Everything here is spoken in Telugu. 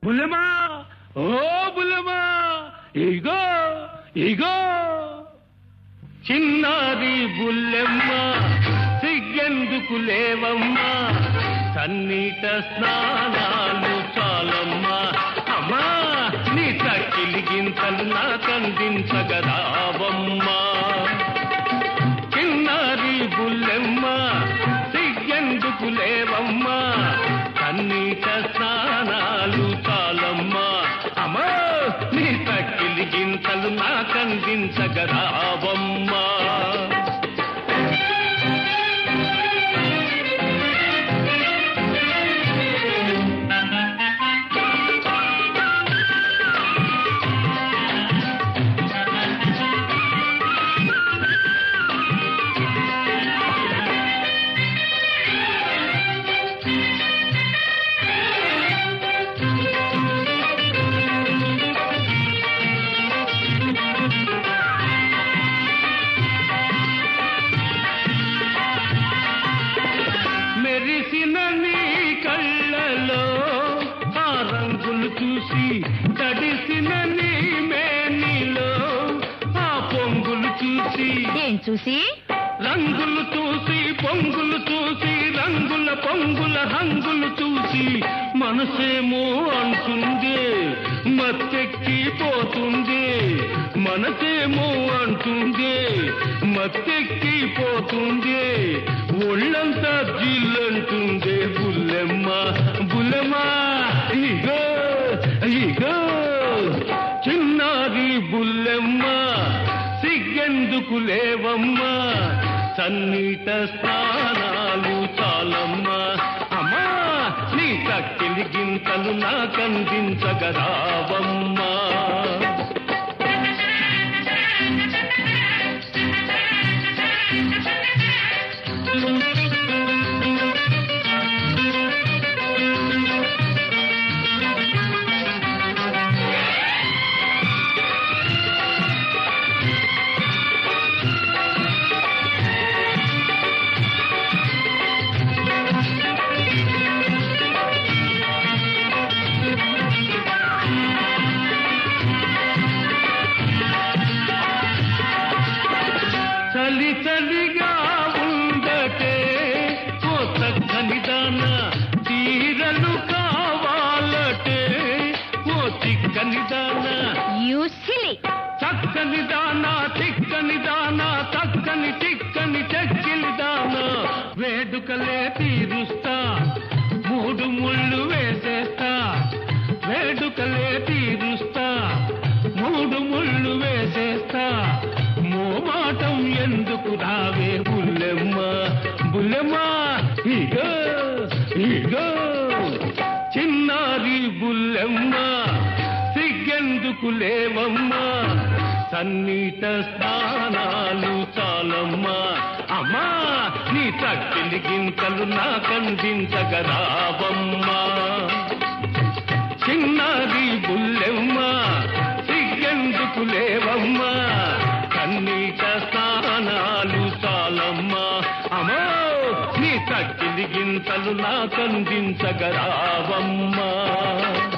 బుల్లెమా ఓ బుల్లెమా ఇగో ఇగో చిన్నారి బుల్లెమ్మ సిగ్గెందుకు లేవమ్మా సన్నీట స్నానాలు చాలమ్మా అమ్మా నీ తక్కిలి గింతలు నాకందించగరావమ్మా చిన్నారి బుల్లెమ్మ సిగ్గెందుకు లేవమ్మా సన్నీట స్నానాలు చాలమ్మా అమ్మా నీ తక్కిలి గింతలు నాకందించగరావమ్మా మెరిసిన నీ కళ్ళలో ఆ రంగులు చూసి తడిసిన నీ మేనిలో ఆ పొంగులు చూసి ఏం చూసి రంగులు చూసి పొంగులు చూసి రంగుల పొంగుల హంగులు చూసి మనసేమో అంటుంది మత్తెక్కి పోతుంది మనసేమో అంటుంది మత్తెక్కి పోతుంది ఒళ్ళంతా జిల్లంటుంది బుల్లెమ్మ బుల్లెమ్మ ఇగో ఇగో చిన్నారి బుల్లెమ్మ సిగ్గెందుకు లేవమ్మా సన్నీట స్నానాలు చాలమ్మా అమ్మా నీ తక్కిలి గింతలు నాకందించగరావమ్మా చలి చలిగా ఉండటే ఓ చక్కని దాన తీరలు కావాలటే ఓ చిక్కని దాన యూసిలి చక్కని దాన చిక్కని దాన చక్కని చిక్కని చెక్కిలి దాన వేడుకలే తీరుస్తా మూడు ముళ్ళు వేసేస్తా వేడుకలే తీరుస్తా మూడు ముళ్ళు వేసేస్తా మోమాటం ఎందుకు రావే బుల్లెమ్మ బుల్లెమ్మ ఇగో ఇగో చిన్నారి బుల్లెమ్మ సిగ్గెందుకు లేవమ్మా సన్నీట స్నానాలు చాలమ్మా అమ్మా నీ తక్కిలి గింతలు నాకందించగరావమ్మా చిన్నారి బుల్లెమ్మ సిగ్గెందుకు లేవమ్మా కన్నీట స్నానాలు చాలమ్మా అమ్మో నీ తక్కిలి గింతలు నాకందించగరావమ్మా